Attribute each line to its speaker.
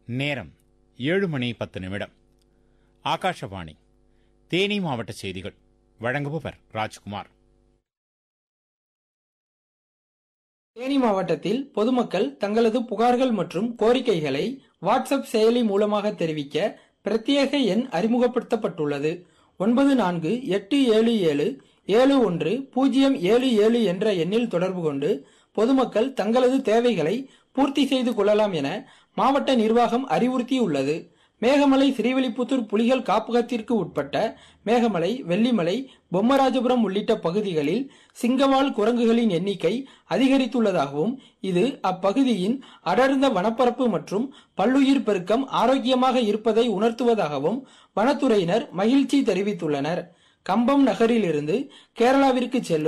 Speaker 1: நேரம் ஏழு மணி பத்து நிமிடம் ஆகாஷவாணி தேனி மாவட்ட செய்திகள் வழங்குபவர் ராஜ்குமார்
Speaker 2: தேனி மாவட்டத்தில் பொதுமக்கள் தங்களது புகார்கள் மற்றும் கோரிக்கைகளை வாட்ஸ்அப் செயலி மூலமாக தெரிவிக்க பிரத்யேக எண் அறிமுகப்படுத்தப்பட்டுள்ளது ஒன்பது நான்கு எட்டு ஏழு ஏழு ஏழு ஒன்று பூஜ்ஜியம் ஏழு ஏழு என்ற எண்ணில் தொடர்பு கொண்டு பொதுமக்கள் தங்களது தேவைகளை பூர்த்தி செய்து கொள்ளலாம் என மாவட்ட நிர்வாகம் அறிவுறுத்தியுள்ளது மேகமலை ஸ்ரீவில்லிபுத்தூர் புலிகள் காப்பகத்திற்கு உட்பட்ட மேகமலை வெள்ளிமலை பொம்மராஜபுரம் உள்ளிட்ட பகுதிகளில் சிங்கவால் குரங்குகளின் எண்ணிக்கை அதிகரித்துள்ளதாகவும் இது அப்பகுதியின் அடர்ந்த வனப்பரப்பு மற்றும் பல்லுயிர் பெருக்கம் ஆரோக்கியமாக இருப்பதை உணர்த்துவதாகவும் வனத்துறையினர் மகிழ்ச்சி தெரிவித்துள்ளனர் கம்பம் நகரிலிருந்து கேரளாவிற்கு செல்லும்